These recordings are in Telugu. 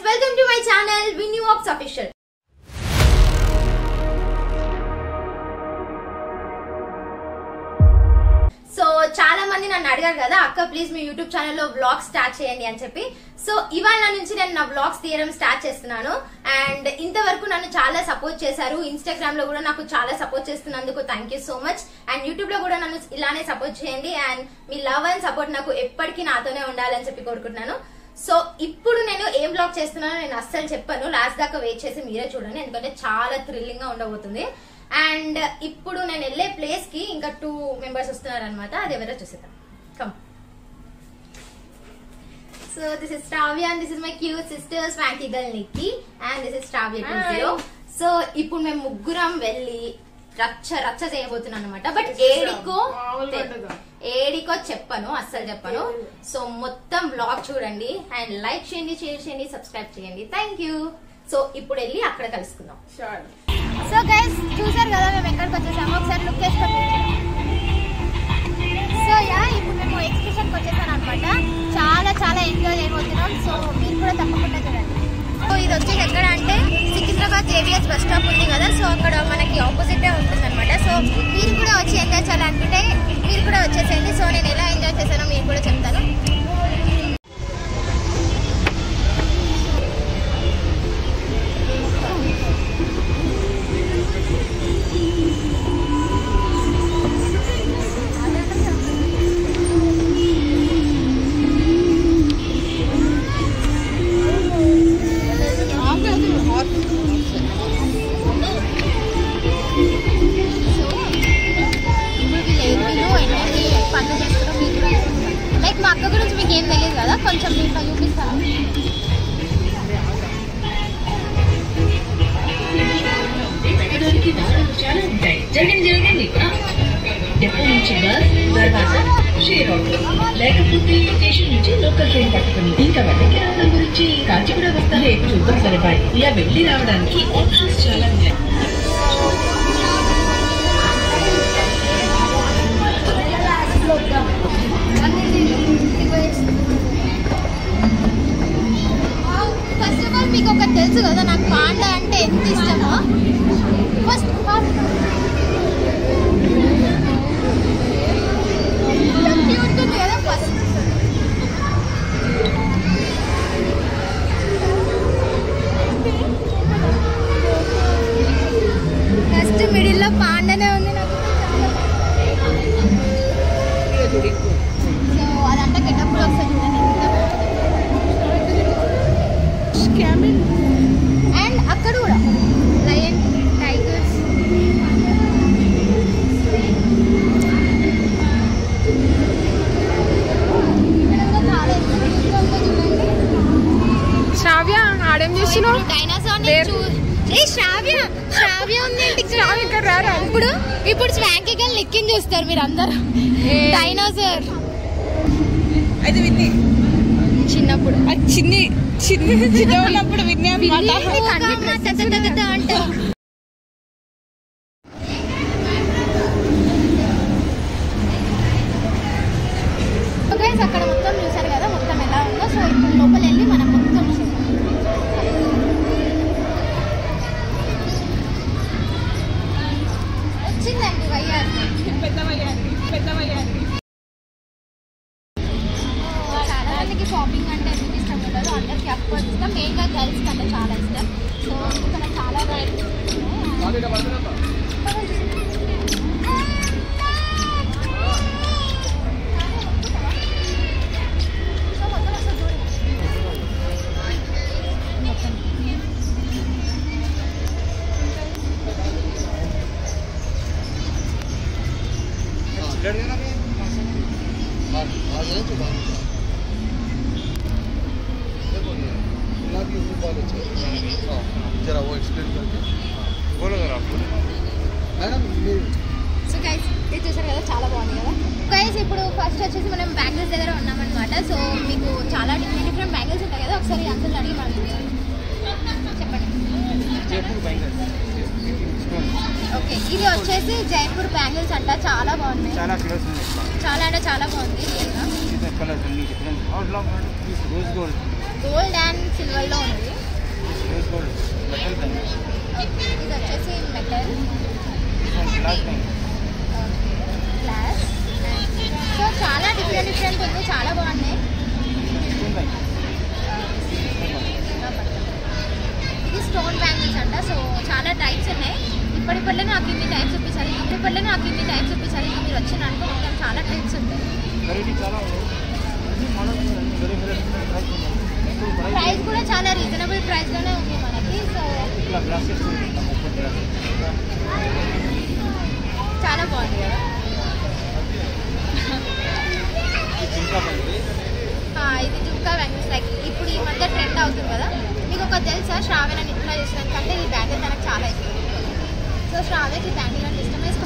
వెల్కమ్ టు మై ఛానల్ విన్యూ వాక్స్ అఫీషియల్ సో చాలా మంది నన్ను అడిగారు కదా అక్క ప్లీజ్ మీ యూట్యూబ్ ఛానల్లో వ్లాగ్ స్టార్ట్ చేయండి అని చెప్పి సో ఇవాళ నుంచి నేను నా వ్లాగ్స్ తీయడం స్టార్ట్ చేస్తున్నాను అండ్ ఇంతవరకు నన్ను చాలా సపోర్ట్ చేశారు ఇన్స్టాగ్రామ్ లో కూడా నాకు చాలా సపోర్ట్ చేస్తున్నందుకు thank you so much and YouTube లో కూడా నన్ను ఇలానే సపోర్ట్ చేయండి అండ్ మీ లవ్ అండ్ సపోర్ట్ నాకు ఎప్పటికీ నాతోనే ఉండాలని చెప్పి కోరుకుంటున్నాను సో ఇప్పుడు నేను ఏం బ్లాగ్ చేస్తున్నానో నేను అస్సలు చెప్పాను లాస్ట్ దాకా వెయిట్ చేసి మీరే చూడండి ఎందుకంటే చాలా థ్రిల్లింగ్ గా ఉండబోతుంది అండ్ ఇప్పుడు నేను వెళ్ళే ప్లేస్ కి ఇంకా టూ మెంబర్స్ వస్తున్నారు అనమాట అది ఎవరో చూసేద్దాం come so this is Shravya and this is my cute sister swanky girl Nikki and this is Shravya Hi. Zero so ఇప్పుడు మేము ముగ్గురం వెళ్ళి రచ్చ రచ్చ చేయబోతున్నాం అనమాట బట్ ఏడికో మామూలుగా ఉండదు. ఏడికో చెప్పను అస్సలు చెప్పను సో మొత్తం బ్లాగ్ చూడండి అండ్ లైక్ చేయండి షేర్ చేయండి సబ్స్క్రైబ్ చేయండి థ్యాంక్ యూ సో ఇప్పుడు వెళ్ళి అక్కడ కలుసుకుందాం Sure. సో గైస్ చూసారు కదా మేము ఎక్కడికి వచ్చేసాము ఒకసారి లుక్ వేసుకొని సో యా ఇప్పుడు మేము ఎగ్జిబిషన్కి వచ్చేసాను అనమాట చాలా చాలా ఎంజాయ్ చేయబోతున్నాం సో మీరు కూడా తప్పకుండా చూడండి సో ఇది వచ్చేసి ఎక్కడ అంటే సికింద్రాబాద్ జేబీఎస్ బస్ స్టాప్ ఉంది కదా సో అక్కడ మనకి ఆపోజిటే ఉంటుంది అనమాట సో మీరు కూడా వచ్చి ఎంజాయ్ చేయాలనుకుంటే మీరు కూడా వచ్చేసేయండి సో నేను ఎలా ఎంజాయ్ చేశానో మీరు కూడా చెప్తాను ఇప్పుడు వీళ్ళు ఎన్ని పనులు చేస్తారో మీరు కూడా లైక్ మా అక్క గురించి మీకు ఏం తెలియదు కదా కొంచెం దీంట్లో చూపిస్తాను ఎక్కడానికి దారులు చాలా ఉంటాయి జరగండి జరగండి డెపో నుంచి బస్ దర్వాజా షేర్ ఆటో లేకపోతే స్టేషన్ నుంచి లోకల్ ట్రైన్ పట్టుకుని ఇంకా వెనక్కి రావడం గురించి కాచిగూడ వస్తారే చూద్దాం సరిపాయి ఇలా వెళ్ళి రావడానికి ఆప్షన్స్ చాలా ఉన్నాయి ఫస్ట్ ఆఫ్ ఆల్ మీకు ఒకటి తెలుసు కదా నాకు పాండా అంటే ఎంత ఇష్టమో ఫస్ట్ ఉంటుంది కదా ఫస్ట్ ఫస్ట్ మిడిల్లో పాండానే ఉంది నాకు సో అదంతా గెటప్పుడు ఒకసారి చూడండి ఎంత బాగుందో. అండ్ అక్కడ కూడా లయన్ టైగర్స్ శ్రావ్య ఆడేం చేస్తున్నావు డైనోసార్ There. ఏ శ్రావ్య శ్రావ్య ఉంది ఏంటి ఇక్కడ? శ్రావ్య ఇక్కడ రారా? ఇప్పుడు ఇప్పుడు స్వాంకీ గల్ లెక్కింగ్ చూస్తారు మీరు అందరు ఏ. డైనోసార్ అది విన్ని చిన్నప్పుడు అది చిన్ని చిన్ని చిన్న ఉన్నప్పుడు విన్ని అనమాట ఊగమ్మ తత తత తత అంటారు. So guys, అక్కడ మొత్తం చూసారు కదా మొత్తం ఎలా ఉందో సో ఇప్పుడు లోపల వెళ్ళి మనం మొత్తం చూసాం వచ్చిందండి వయ్యారు పెద్ద వయ్యాలి పెద్ద వయ్యాలి చాలా మందికి షాపింగ్ అంటే ఎందుకు ఇష్టం ఉండదు అందరికి అఫ్కోర్స్ ఇష్టం మెయిన్గా గర్ల్స్ కంటే చాలా ఇష్టం సో ఇక్కడ చాలా సో మొత్తం అసలు చూడండి. మొత్తం. जरा वो एक्सप्लेन करके बोलो जरा आप मैडम ये సో గైస్ ఇది చూసారు కదా చాలా బాగుంది కదా గైస్ ఇప్పుడు ఫస్ట్ వచ్చేసి మనం బ్యాంగిల్స్ దగ్గర ఉన్నామన్నమాట సో మీకు చాలా డిఫరెంట్ డిఫరెంట్ బ్యాంగిల్స్ ఉంటాయి కదా ఒకసారి అందరూ అడిగి మనం చెప్పండి जयपुर बैंगल ఓకే ఇది వచ్చేసి జైపూర్ బ్యాంగిల్స్ అంట చాలా బాగున్నాయి చాలా కలర్స్ ఉన్నాయి చాలా అంటే చాలా బాగుంది రియల్గా డిఫరెంట్ కలర్స్ అన్ని different outlook rose gold gold and సిల్వర్లో ఉంది మెటల్ బ్యాంగిల్స్ ఇది వచ్చేసి metal glass bangles glass so చాలా డిఫరెంట్ డిఫరెంట్ ఉంది చాలా బాగున్నాయి స్టోన్ బ్యాంగిల్స్ ఇది స్టోన్ బ్యాంగిల్స్ అంట సో చాలా టైప్స్ ఉన్నాయి ఇప్పటిపల్లే నాకు ఇన్ని టైప్స్ చూపించాలి ఇప్పటిపల్లే నాకు ఇన్ని టైప్స్ చూపించాలి మీరు వచ్చిన అనుకో మొత్తం చాలా టైప్స్ ఉంటాయి వెరైటీ చాలా ఉన్నాయి అన్ని మోడల్స్ అన్ని వేరే వేరే ప్రైస్ ఉన్నాయి ఇప్పుడు ప్రైస్ ప్రైస్ కూడా చాలా రీజనబుల్ ప్రైస్ లోనే ఉంది మనకి సో ఇట్లా గ్లాసెస్ ముప్పై గ్లాసెస్ చాలా బాగుంది కదా ఇంకా బ్యాంగిల్స్ ఆ, ఇది జుంకా బ్యాంగిల్స్ లైక్ ఇప్పుడు ఈ మధ్య ట్రెండ్ అవుతుంది కదా మీకు ఒక తెలుసా శ్రావణ ఇట్లా చేస్తున్నాను కంటే ఈ బ్యాంగిల్ తనకు చాలా ఇష్టం సో శ్రావ్యకి బ్యాంగిల్ అంటే ఇష్టం వేసుకో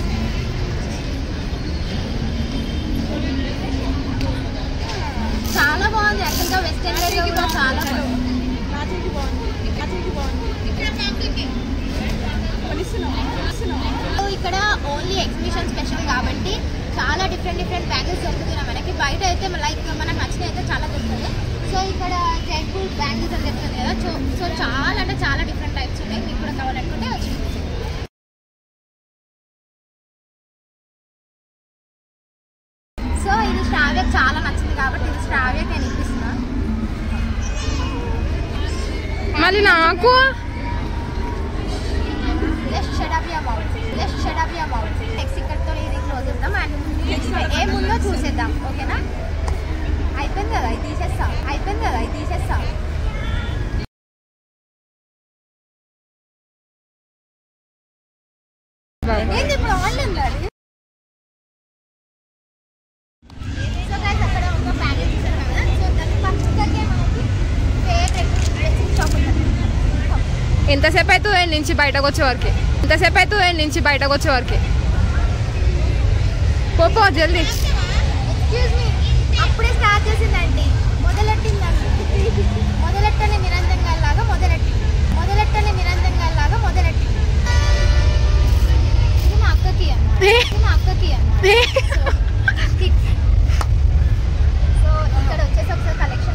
చాలా బాగుంది యాక్చువల్గా వెస్టర్న్ వేర్ కూడా చాలా బాగుంది సో ఇక్కడ ఓన్లీ ఎగ్జిబిషన్ స్పెషల్ కాబట్టి చాలా డిఫరెంట్ డిఫరెంట్ బ్యాంగిల్స్ దొరుకుతున్నాయి మనకి బయట అయితే లైక్ మనకు నచ్చిన అయితే చాలా దొరుకుతుంది సో ఇక్కడ జైపూర్ బ్యాంగిల్స్ అని చెప్తుంది కదా సో సో చాలా అంటే చాలా డిఫరెంట్ టైప్స్ ఉన్నాయి మీకు కూడా కావాలనుకుంటే వచ్చి సో ఇది శ్రావ్యకు చాలా నచ్చింది కాబట్టి ఇది శ్రావ్యకి నేను ఇప్పిస్తున్నా మళ్ళీ నాకు just shut up your mouth just shut up your mouth next ఇక్కడతో ఇది క్లోజ్ చేద్దాం అండ్ ఏముందో చూసేద్దాం ఓకేనా అయిపోయింది కదా ఇది తీసేస్తా అయిపోయింది కదా ఇది తీసేస్తా ఏంది ఇప్పుడు ఆన్ ఉందా అది? సో గైస్ అక్కడ ఒక ప్యాకెట్ చూసారు కదా సో దాని పక్కకే మనకి ఫేవరెట్ డ్రెస్సింగ్ షాప్ ఉంటుంది ఎంతసేపు అవుతుంది ఈడ నుంచి బయటకు వచ్చే వరకు ఎంతసేపు అవుతుంది ఈడ నుంచి బయటకు వచ్చే వరకు పో పో జల్దీ ఎక్స్క్యూజ్ మీ అప్పుడే స్టార్ట్ చేసిందండి మొదలెట్టిందండి మొదలెట్టని నిరంజన్ లాగా మొదలెట్టి మొదలెట్టని నిరంజన్ లాగా మొదలెట్టి ఇది మా అక్కకి అన్నమాట ఇది మా అక్కకి అన్నమాట సో ఇక్కడ వచ్చేసి ఒకసారి కలెక్షన్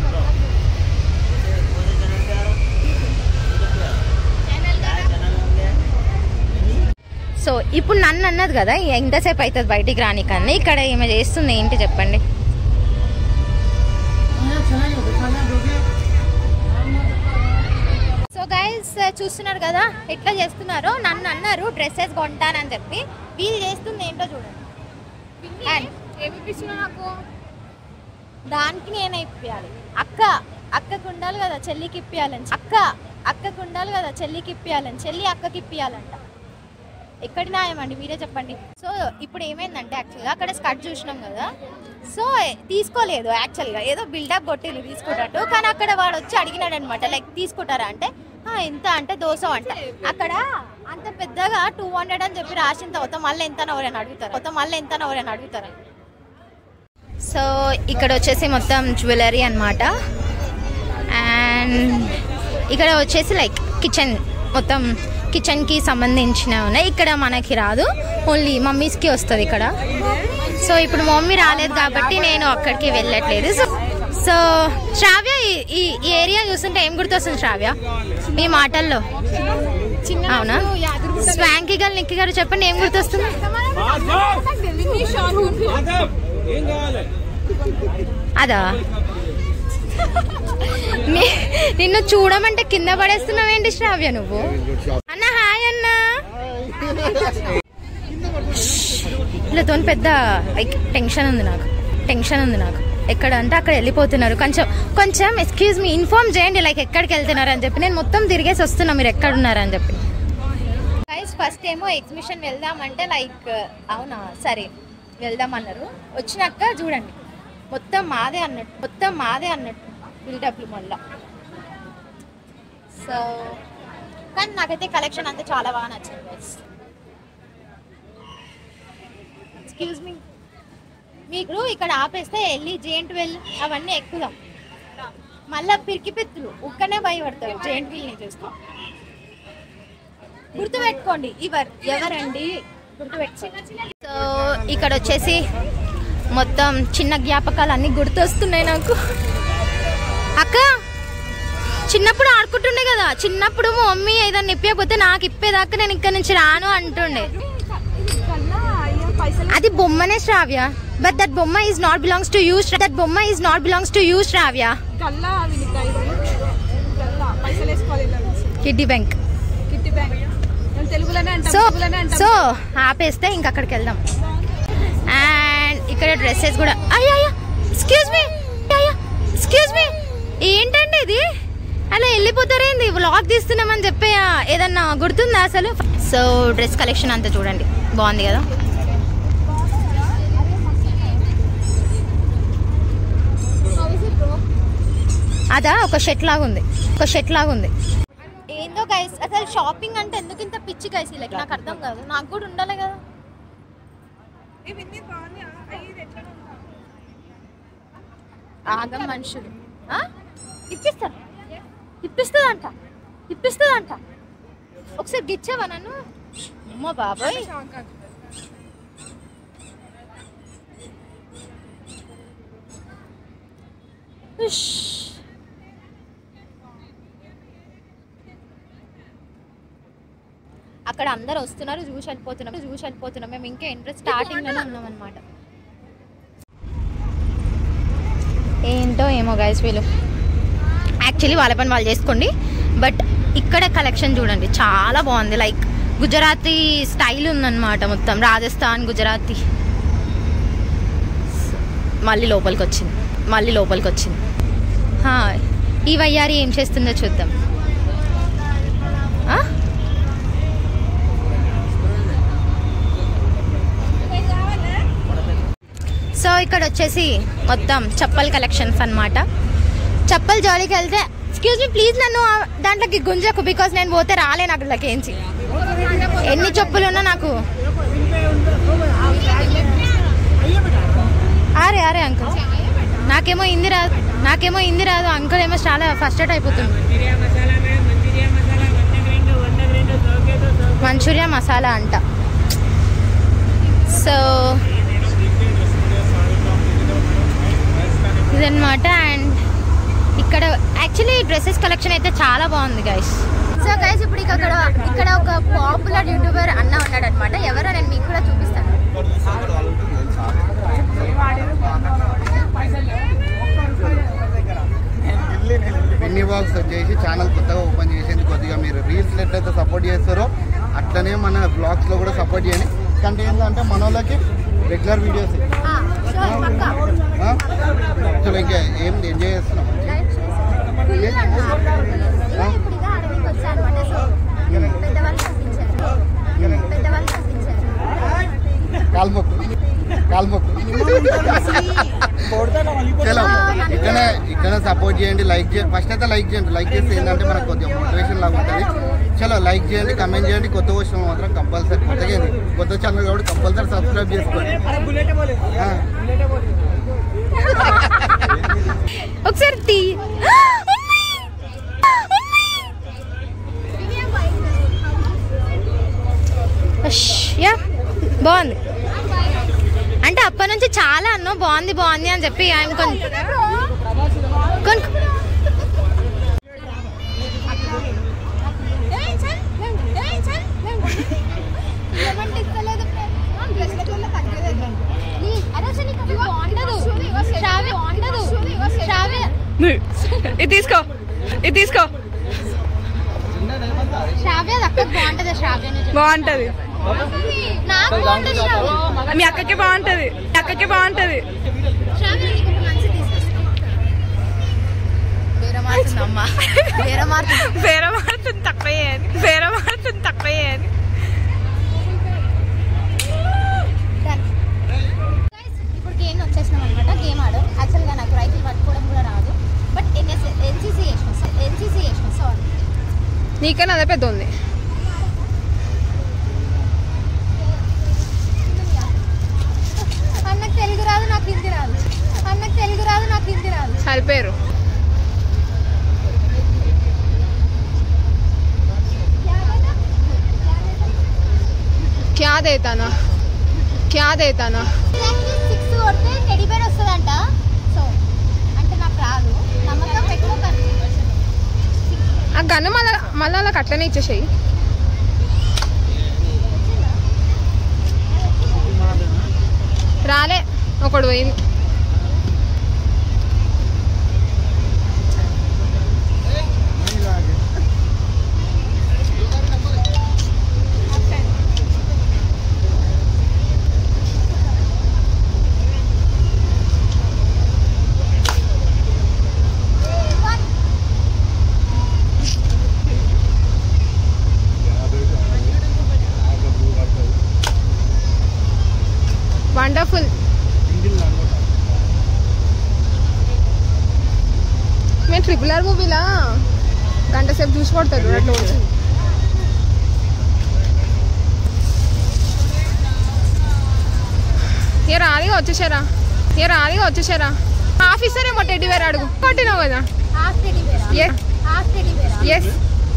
సో ఇప్పుడు నన్ను అన్నది కదా ఎంతసేపు అవుతుంది బయటికి రానికన్నా ఇక్కడ ఈమె చేస్తుంది ఏంటి చెప్పండి సో గైస్ చూస్తున్నారు కదా ఎట్లా చేస్తున్నారో నన్ను అన్నారు డ్రెస్సెస్ కొంటానని చెప్పి వీళ్ళు చేస్తుంది ఏంటో చూడండి And నాకు దానికి నేనే ఇప్పియాలి అక్క అక్కకు ఉండాలి కదా చెల్లికి ఇప్పియాలని అక్క అక్కకు ఉండాలి కదా చెల్లికి ఇప్పియాలని చెల్లి అక్కకి ఇప్పియాలంట ఎక్కడి న్యాయం అండి మీరే చెప్పండి సో ఇప్పుడు ఏమైందంటే యాక్చువల్గా అక్కడ స్కట్ చూసినాం కదా సో తీసుకోలేదు యాక్చువల్గా ఏదో బిల్డప్ కొట్టింది తీసుకున్నట్టు కానీ అక్కడ వాడు వచ్చి అడిగినాడు అనమాట లైక్ తీసుకుంటారా అంటే "ఆ, ఎంత అంటే దోశ అంట అక్కడ అంత పెద్దగా టూ హండ్రెడ్ అని చెప్పి రాసిన తర్వాత మళ్ళీ ఎంత ఎవరైనా అడుగుతారు తర్వాత మళ్ళీ ఎంత ఎవరైనా అడుగుతారా సో ఇక్కడ వచ్చేసి మొత్తం జ్యువెలరీ అన్నమాట అండ్ ఇక్కడ వచ్చేసి లైక్ కిచెన్ మొత్తం కిచెన్కి సంబంధించిన ఉన్నాయి ఇక్కడ మనకి రాదు ఓన్లీ మమ్మీస్కి వస్తుంది ఇక్కడ సో ఇప్పుడు మమ్మీ రాలేదు కాబట్టి నేను అక్కడికి వెళ్ళట్లేదు సో సో శ్రావ్య ఈ- ఈ ఈ ఏరియా చూస్తుంటే ఏం గుర్తొస్తుంది శ్రావ్య మీ మాటల్లో అవునా స్వాంకి గారు నిక్కి గారు చెప్పండి ఏం గుర్తొస్తుంది అదా ని- నిన్ను చూడమంటే కింద పడేస్తున్నావేంటి శ్రావ్య నువ్వు అన్న హాయ్ అన్న వీళ్ళతో పెద్ద లైక్ టెన్షన్ ఉంది నాకు టెన్షన్ ఉంది నాకు ఎక్కడ అంటే అక్కడ వెళ్ళిపోతున్నారు కొంచెం కొంచెం ఎక్స్క్యూజ్ మీ ఇన్ఫార్మ్ చేయండి లైక్ ఎక్కడికి వెళ్తున్నారు అని చెప్పి నేను మొత్తం తిరిగేసి వస్తున్నా మీరు ఎక్కడ ఉన్నారని చెప్పి గైస్ ఫస్ట్ ఏమో ఎగ్జిబిషన్ వెళ్దామంటే లైక్ అవునా సరే వెళ్దాం అన్నారు వచ్చినాక చూడండి మొత్తం మాదే అన్నట్టు మొత్తం మాదే అన్నట్టు బిల్డప్లు మళ్ళా సో కానీ నాకైతే కలెక్షన్ అంతా చాలా బాగా నచ్చింది గైస్ ఎక్స్క్యూజ్ మీ మీకు ఇక్కడ ఆపేస్తే వెళ్ళి జెయింట్ వెల్ అవన్నీ ఎక్కుదాం మళ్ళా పిరికి పెత్తులు ఉక్కనే భయపడతారు జెయింట్ వీల్ని చూస్తాం గుర్తుపెట్టుకోండి ఇవర్ ఎవరండి గుర్తుపెట్టుకోండి సో ఇక్కడ వచ్చేసి మొత్తం చిన్న జ్ఞాపకాలు అన్ని గుర్తొస్తున్నాయి నాకు అక్క చిన్నప్పుడు ఆడుకుంటుండే కదా చిన్నప్పుడు మా మమ్మీ ఏదైనా ఇప్పకపోతే నాకు ఇప్పేదాకా నేను ఇక్కడ నుంచి రాను అంటుండే అది బొమ్మనే శ్రావ్య బట్ దట్ బొమ్మ is not belongs to you that బొమ్మ is not belongs to you Shravya గల్లా అవి గల్లా పైసలు వేసుకోవాలి ఇలా నుంచి. కిడ్డీ బ్యాంక్ కిట్టి బ్యాంక్ మేము తెలుగులోనే అంటాం సో తెలుగులోనే అంటాం సో ఆపేస్తే ఇంక అక్కడికి వెళ్దాం అండ్ ఇక్కడ డ్రెస్సెస్ కూడా అయ్యా ఎక్స్క్యూజ్ మీ అయ్యా ఎక్స్క్యూజ్ మీ ఏంటండి ఇది అలా వెళ్ళిపోతారేంది వ్లాగ్ తీస్తున్నామని చెప్పి ఆ, ఏదన్నా గుర్తుందా అసలు సో డ్రెస్ కలెక్షన్ అంతా చూడండి బాగుంది కదా అదా ఒక షర్ట్ లాగా ఉంది ఒక షర్ట్ లాగా ఉంది ఏందో గైస్ అసలు షాపింగ్ అంటే ఎందుకు ఇంత పిచ్చి గైస్ లైక్ నాకు అర్థం కాదు నాకు కూడా ఉండాలి కదా ఆగం మనుషులు ఆ? ఇప్పిస్తారు ఇప్పిస్తుందంట ఇప్పిస్తుందంట ఒకసారి గిచ్చావా నన్ను అమ్మో బాబాయ్ ఉష్. అక్కడ అందరు వస్తున్నారు చూసి వెళ్ళిపోతున్నాం చూసి వెళ్ళిపోతున్నాం మేము ఇంకా ఇంట్రెస్ట్ స్టార్టింగ్ లోనే ఉన్నాం అనమాట ఏంటో ఏమో గైస్ వీళ్ళు యాక్చువల్లీ వాళ్ళ పని వాళ్ళు చేసుకోండి బట్ ఇక్కడ కలెక్షన్ చూడండి చాలా బాగుంది లైక్ గుజరాతీ స్టైల్ ఉందన్నమాట మొత్తం రాజస్థాన్ గుజరాతీ మళ్ళీ లోపలికి వచ్చింది మళ్ళీ లోపలికి వచ్చింది హా, ఈ వయ్యారి ఏం చేస్తుందో చూద్దాం ఆ? సో ఇక్కడ వచ్చేసి మొత్తం చెప్పల్ కలెక్షన్స్ అన్నమాట చెప్పల్ జోలికి వెళ్తే ఎక్స్క్యూజ్ మీ ప్లీజ్ నన్ను ఆ దాంట్లోకి గుంజకు బికాస్ నేను పోతే రాలేను అక్కడికేంచి ఎన్ని చెప్పులు ఉన్నా నాకు అరే అరే అంకుల్ నాకేమో హిందీ రాదు నాకేమో హిందీ రాదు అంకుల్ ఏమో చాలా ఫస్ట్రేట్ అయిపోతుంది మంచూరియా మసాలా అంట సో ఇదన్నమాట అండ్ ఇక్కడ యాక్చువల్లీ డ్రెస్సెస్ కలెక్షన్ అయితే చాలా బాగుంది గైస్ సో గైస్ ఇప్పుడు ఇక్కడ ఇక్కడ ఒక పాపులర్ యూట్యూబర్ అన్న ఉన్నాడు అనమాట ఎవరో నేను మీకు కూడా చూపిస్తాను పిన్ని బాక్స్ వచ్చేసి ఛానల్ కొత్తగా ఓపెన్ చేసింది కొద్దిగా మీరు రీల్స్ ఎట్లయితే సపోర్ట్ చేస్తారో అట్లనే మన బ్లాగ్స్ లో కూడా సపోర్ట్ చేయండి కంటే ఏంటంటే మన వాళ్ళకి రెగ్యులర్ వీడియోస్ ఆ, sure, పక్కా. చలో ఇంకా ఏం ఎంజాయ్ చేస్తున్నాం Live చేసి. Full అన్న. ఇలా ఇప్పుడు ఇదే అడవికి వచ్చా అనమాట సో పెద్దవాళ్ళు కనిపించారు పెద్దవాళ్ళు కనిపించారు కాల్మొక్కు కాల్మొక్కు చలో ఇక్కడ ఇక్కడ సపోర్ట్ చేయండి లైక్ చేయండి ఫస్ట్ అయితే లైక్ చేయండి లైక్ చేస్తే ఏంటంటే మనకు కొద్దిగా మోటివేషన్ లాగా ఉంటుంది చలో లైక్ చేయండి కమెంట్ చేయండి కొత్త వచ్చిన మాత్రం కంపల్సరీ కొత్తగా ఏంది? కొత్త ఛానల్ కాబట్టి కంపల్సరీ సబ్స్క్రైబ్ చేసుకోండి ఆ. ఒకసారి తీ అష్, యా బాగుంది అంటే అప్పటి నుంచి చాలా అన్నో బాగుంది బాగుంది అని చెప్పి ఆయన కొన్ని కొన్ని ఇది తీసుకో ఇది తీసుకో శ్రావ్య అక్కకి బాగుంటది శ్రావ్య బాగుంటది నాకు బాగుంటది శ్రావ్య మీ అక్కకి బాగుంటది మీ అక్కకి బాగుంటది శ్రావ్య నీకు ఒక మంచి తీసుకొస్తా వేరే మారుతుందమ్మా వేరే మారుతుంది వేరే మాడుతుంది తక్కువ అని వేరే మాడుతుంది తక్కువ అని Done. Guys, ఇప్పుడు గేమ్ వచ్చేసినాం అనమాట గేమ్ ఆడు యాక్చువల్గా నాకు రైతులు పట్టుకోవడం కూడా రాదు బట్ ఎన్ఎస్ ఎన్సీసీ చేసిన ఎన్సీసీ చేసిన సో నీకన్నా అదే పెద్ద ఉంది అన్నకు తెలుగు రాదు నాకు హిందీ రాదు అన్నకు తెలుగు రాదు నాకు హిందీ రాదు సరిపోయారు క్యా దేతానా క్యా దేతానా సిక్స్ కొడితే టెడీ బేర్ వస్తుందంట సో అంటే నాకు రాదు నమ్మకం పెట్టుకోకండి ఆ గన్ను మళ్ళా మళ్ళీ వాళ్ళకి అట్లనే ఇచ్చేసేయి రాలే ఒకడు పోయింది వండర్ఫుల్ మేము ట్రిపుల్ ఆర్ మూవీలా గంట సేపు చూసి కొడతాడు అట్లా వచ్చి ఏ రాదిగా వచ్చేసారా ఏ రాదిగా వచ్చేసారా ఆఫీసర్ ఏమో టెడ్డి వేరే అడుగు కొట్టినావు కదా half teddy bear yes half teddy bear yes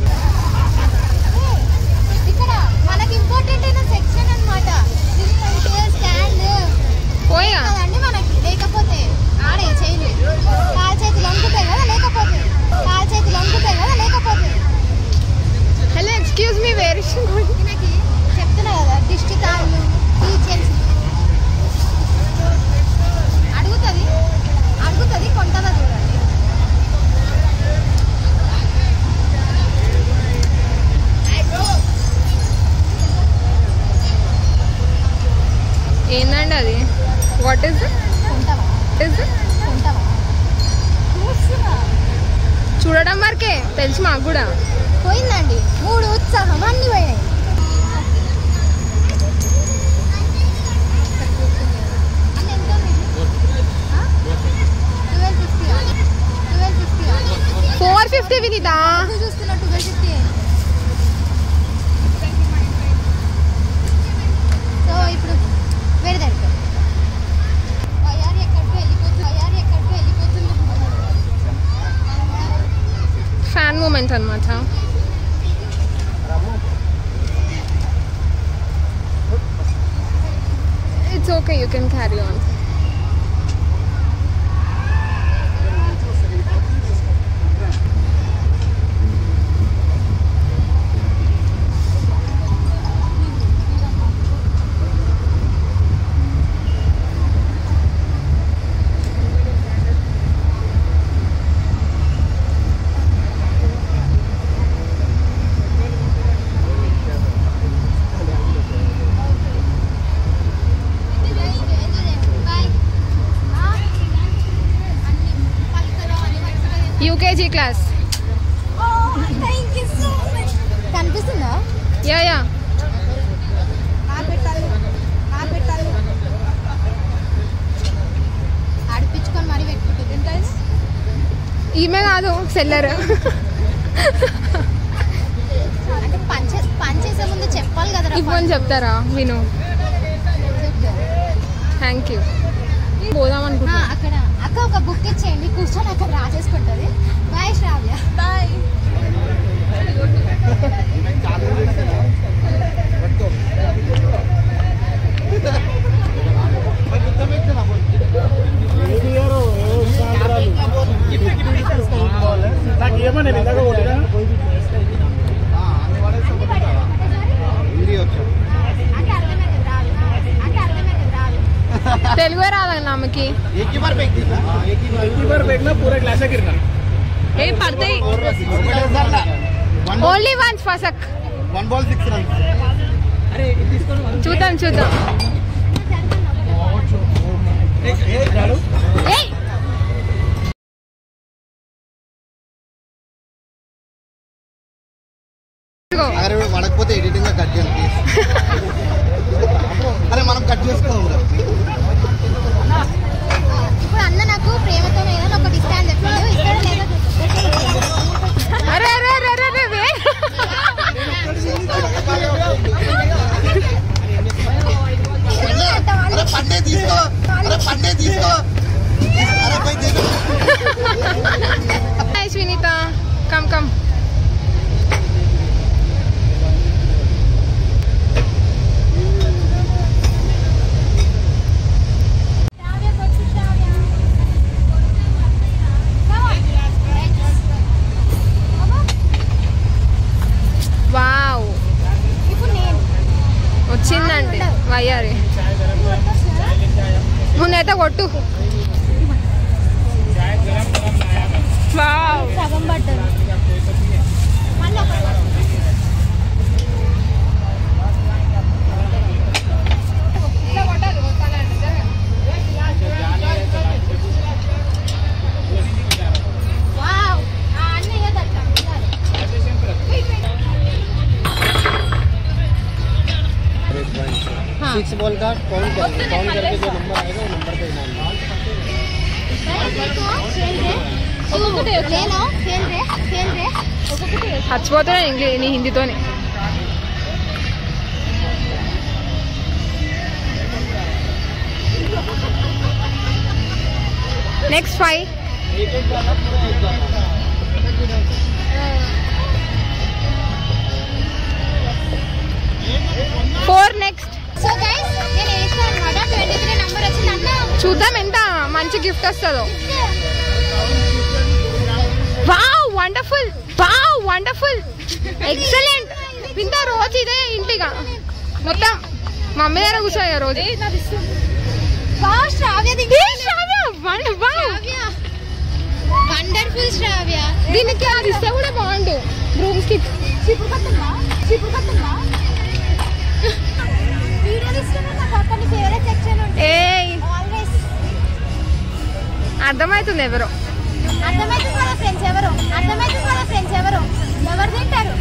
ఇక్కడ మనకి ఇంపార్టెంట్ అయిన సెక్షన్ అన్నమాట స్టాండ్ పోయిగా కదండి మనకి లేకపోతే ఆడే చేయలేదు కాల్ చేతులు వంకుతాయి కదా లేకపోతే కాల్ చేతులు వంకుతాయి కదా లేకపోతే hello excuse me where is ఈయనకి చెప్తున్నా కదా దిష్టి తాళ్ళు టీచర్స్ అడుగుతుంది అడుగుతుంది కొంటదా చూడండి ఏందండి అది వాట్ ఇస్ కొంటవా ఇస్ కొంటవా చూస్తున్నా చూడడం వరకే తెలుసు మాకు కూడా పోయిందండి మూడు ఉత్సాహం అన్ని పోయినాయి అన్న ఎంత ఉంది? ఆ? 1250 ఆ? 1250 ఆ? ఫోర్ ఫిఫ్టీ వినితా ఎక్కువ చూస్తున్నా 1250 ఏ. సో ఇప్పుడు వేరే దానికి వయారి ఎక్కడికి వెళ్ళిపోతుంది వయారి ఎక్కడికి వెళ్ళిపోతుంది ఫ్యాన్ మూమెంట్ అనమాట it's okay you can carry on UKG class కనిపిస్తుందా యా యా ఆడిపించుకొని మరీ పెట్టుకుంటుంది ఈమె కాదు సెల్లర్ అంటే పంచే పంచేసే ముందు చెప్పాలి కదా ఇవ్వని చెప్తారా విను థ్యాంక్ యూ పోదాం అనుకుంటున్నా అక్కడ అక్క ఒక బుక్ ఇచ్చేయండి కూర్చొని అక్కడ రాసేసుకుంటది బాయ్ శ్రావ్య బాయ్ నాకు ఏమన్నా ఇందాక కొట్టినా హిందీ వచ్చాడు అంటే అర్థమైంది రాదు అంటే అర్థమైంది రాదు తెలుగే రాదన్న ఆమెకి एक ही बार फेंक दी था एक ही बार एक बार फेंकना पूरा ग्लास गिरना ఏ పడతాయి ఒకటేసారి వన్ ఓన్లీ వన్స్ ఫసక్ వన్ బాల్ సిక్స్ రన్స్ చూద్దాం చూద్దాం ఏయ్ ఇదిగో. అరే పడకపోతే ఎడిటింగ్ గా కట్ చేయాలి ప్లీజ్ అరే మనం కట్ చేసుకోవాలి ఇప్పుడు అన్న నాకు ప్రేమతో ఏదైనా ఒకటి ఇస్తా అని చెప్పిండు ఇస్తాడు లేదా అరే అరే అరే అరే అరే వే. అరే పండే తీసుకో అరే పండే తీసుకో అరే పై తీసుకో హాయ్ శ్వినీత కమ్ కమ్ అయితే కొట్టు వావ్ సగం పడ్డది మళ్ళీ ఒకటి ఇట్లా కొట్టాలి కొట్టాలంటే జరగ. వావ్ ఆ అన్న ఏదట్ట सिक्स बॉल का काउंट करके काउंट करके जो नंबर आएगा वो नंबर पे इनाम నేను खेल रे खेल रे చచ్చిపోతున్నాను ఇంగ్లీష్ నీ హిందీతోని next five four next so guys నేను వేసాను అనమాట ట్వంటీ త్రీ నంబర్ వచ్చింది అన్న చూద్దాం ఎంత మంచి గిఫ్ట్ వస్తుందో wow wonderful wow wonderful excellent ఇంత రోజు ఇదే ఇంటిగా మొత్తం మమ్మీ దగ్గర కూర్చోయా రోజు వావ్ శ్రావ్య ఏ Shravya, one- wow. Wonderful Shravya దీనికి అది ఇస్తే కూడా బాగుండు బ్రూమ్ స్టిక్ చిప్పుడు కత్తుందా చిప్పుడు కత్తుందా వీడియో తీసుకున్నా నాకు అతని ఫేవరెట్ సెక్షన్ ఉంటుంది ఏ ఆల్వేస్ అర్థమవుతుంది ఎవరో అర్థమైతుంది కదా ఫ్రెండ్స్ ఎవరు అర్థమైతుంది కదా ఫ్రెండ్స్ ఎవరు ఎవరు తింటారు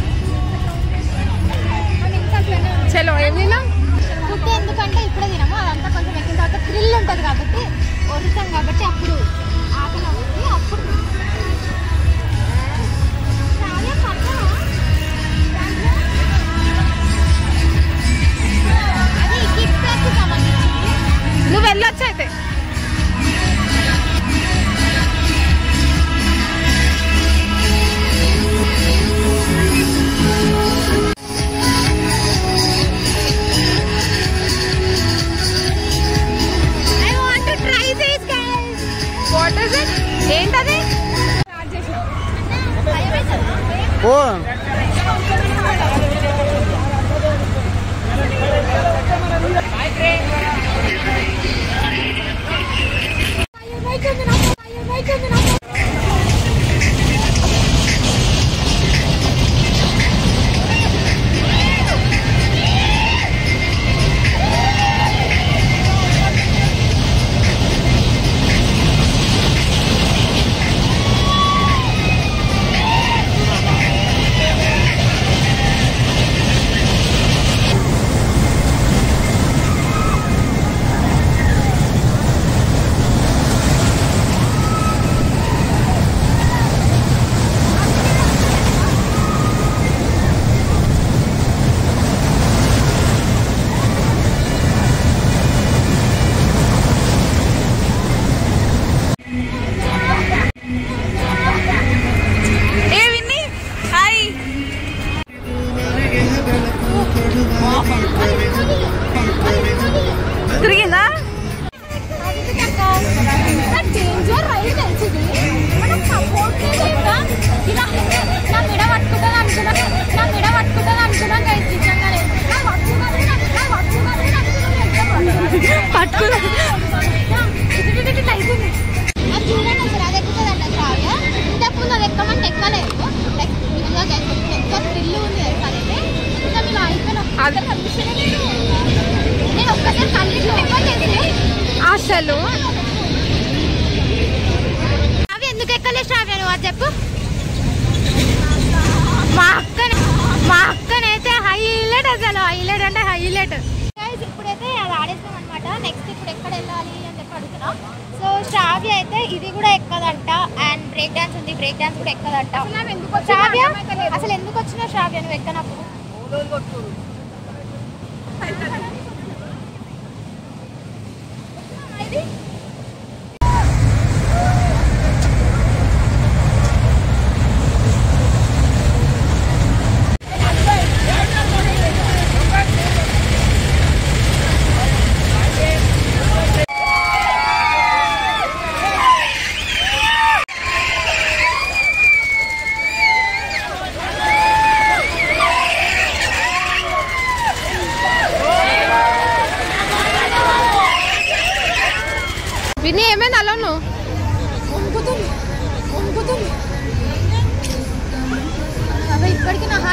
మనం ఇంకా అట్లనే ఉన్నాం. చలో ఏం తిన్నాం ఫుడ్ ఎందుకంటే ఇప్పుడే తినము అదంతా కొంచెం ఎక్కిన తర్వాత థ్రిల్ ఉంటుంది కాబట్టి వదులుతాం కాబట్టి అప్పుడు ఆకలి అవుతుంది అప్పుడు శ్రావ్య పక్కన దాంట్లో అది గిఫ్ట్ ప్యాక్ సంబంధించింది నువ్వు వెళ్ళొచ్చు అయితే I want to try this guys what is it ఏంటది ఓ ఏ విన్ని హాయ్ తిరిగిందా డేంజర్ రైడ్ తెలిసింది మనం సపోర్ట్ లేదా ఇలా నా మిడ పట్టుకుంటాను అనుకున్నా నా మిడ పట్టుకుంటాను అనుకున్నా గైస్ నిజంగానే నా పట్టుకున్నది నా పట్టుకున్నది పట్టుకున్నా ఇటు అయిపోయింది అది చూడండి అసలు అది ఎక్కుతుందంట శ్రావ్య ఇంతకుముందు అది ఎక్కమంటే ఎక్కలేదు లైక్ నిజంగా గైస్ ఎంత థ్రిల్ ఉంది తెలుసా అదైతే ఇంకా మేము అయిపోయిన అది- నేను ఒక్కసారి కళ్ళు ఎక్కలేదు అసలు అవి ఎందుకు ఎక్కలే శ్రావ్య నువ్వు అది చెప్పు మా అక్కని మా అక్కనైతే హైలైట్ అసలు హైలైట్ అంటే హైలైట్ ఇప్పుడైతే అది ఆడేస్తాం అనమాట నెక్స్ట్ ఇప్పుడు ఎక్కడ వెళ్ళాలి అని చెప్పి అడుగుతున్నాం సో శ్రావ్య అయితే ఇది కూడా ఎక్కదంట అండ్ బ్రేక్ డాన్స్ ఉంది బ్రేక్ డాన్స్ కూడా ఎక్కదంట శ్రావ్య అసలు ఎందుకు వచ్చినావు శ్రావ్య నువ్వు ఎక్కనప్పుడు ఇది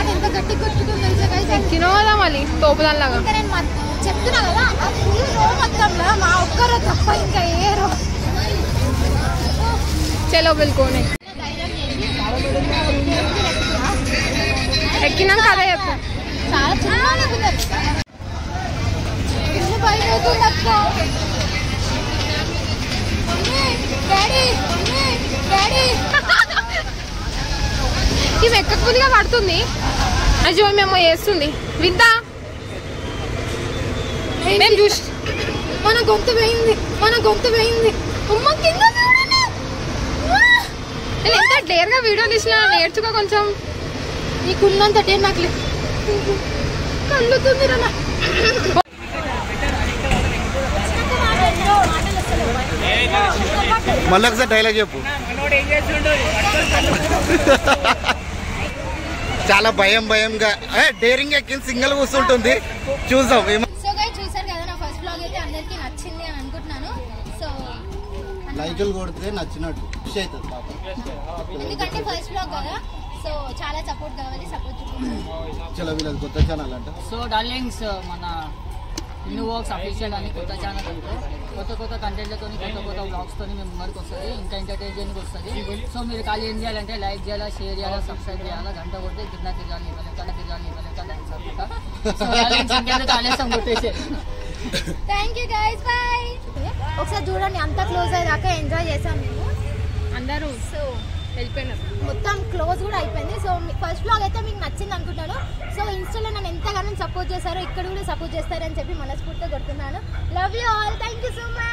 హార్ట్ ఎంత గట్టి కొట్టుకుందో తెలుసా guys? ఎక్కినో కదా మళ్ళీ తోపుదానిలాగా ఇంకా నేను మత్- చెప్తున్నా కదా ఆ ఫుల్ రో మొత్తంలో మా ఒక్కరో తప్ప ఇంకా ఏ రో చలో బిల్కోనే ఎక్కినాక అదే చెప్పు చాలా చిన్నగా ఉంది ఇల్లు భయం అవుతుంది అక్క మమ్మీ, డాడీ మమ్మీ, డాడీ ఇవి ఎక్కకపోతే పడుతుంది అజో మేము వేస్తుంది వింత మేము చూసి మన గొంతు పోయింది మన గొంతు పోయింది అమ్మ కింద చూడండి వా! నేను ఎంత డేర్గా వీడియో తీసిన నేర్చుకో కొంచెం నీకున్నంత టే నాకు లేదు. కళ్ళుతుంది రా నా- మళ్ళీ ఒకసారి డైలాగ్ చెప్పు చాలా భయం భయంగా డేరింగ్ ఎక్కిన సింగిల్ కూర్చుంటుంది చూద్దాం ఏమ- సో గైస్ చూసారు కదా నా ఫస్ట్ బ్లాగ్ అయితే అందరికీ నచ్చింది అని అనుకుంటున్నాను సో లైకులు కొడితే నచ్చినట్టు ఖుషి అవుతుంది పాప ఎందుకంటే ఫస్ట్ బ్లాగ్ కదా సో చాలా సపోర్ట్ కావాలి సపోర్ట్ చూపించాలి చలో వీళ్ళది కొత్త ఛానల్ అంట సో డార్లింగ్స్ మన ఇన్ను వర్క్స్ అఫీషియల్ అని కొత్త ఛానల్ అంటే కొత్త కొత్త కంటెంట్లతో కొత్త కొత్త బ్లాగ్స్తో మేము ముందరికి వస్తుంది ఇంకా ఎంటర్టైన్మెంట్కి వస్తుంది సో మీరు ఖాళీ ఏం చేయాలంటే లైక్ చేయాలా షేర్ చేయాలా సబ్స్క్రైబ్ చేయాలా గంట కొడితే కింద తిరగాలి ఇవ్వాలి కన్నా తిరగాలి ఇవ్వాలి కన్నా సో డార్లింగ్స్ ఇంకెందుకు ఆలస్యం కొట్టేసేది థ్యాంక్ యూ గైస్ బాయ్ ఒకసారి చూడండి అంత క్లోజ్ అయ్యాక ఎంజాయ్ చేసాం మేము అందరూ సో వెళ్ళిపోయినారు మొత్తం క్లోజ్ కూడా అయిపోయింది సో ఫస్ట్ బ్లాగ్ అయితే మీకు నచ్చింది అనుకుంటాను సో ఇన్స్టాలో నన్ను ఎంతగానో సపోర్ట్ చేశారో ఇక్కడ కూడా సపోర్ట్ చేస్తారని చెప్పి మనస్ఫూర్తిగా కొడుతున్నాను love you all thank you so much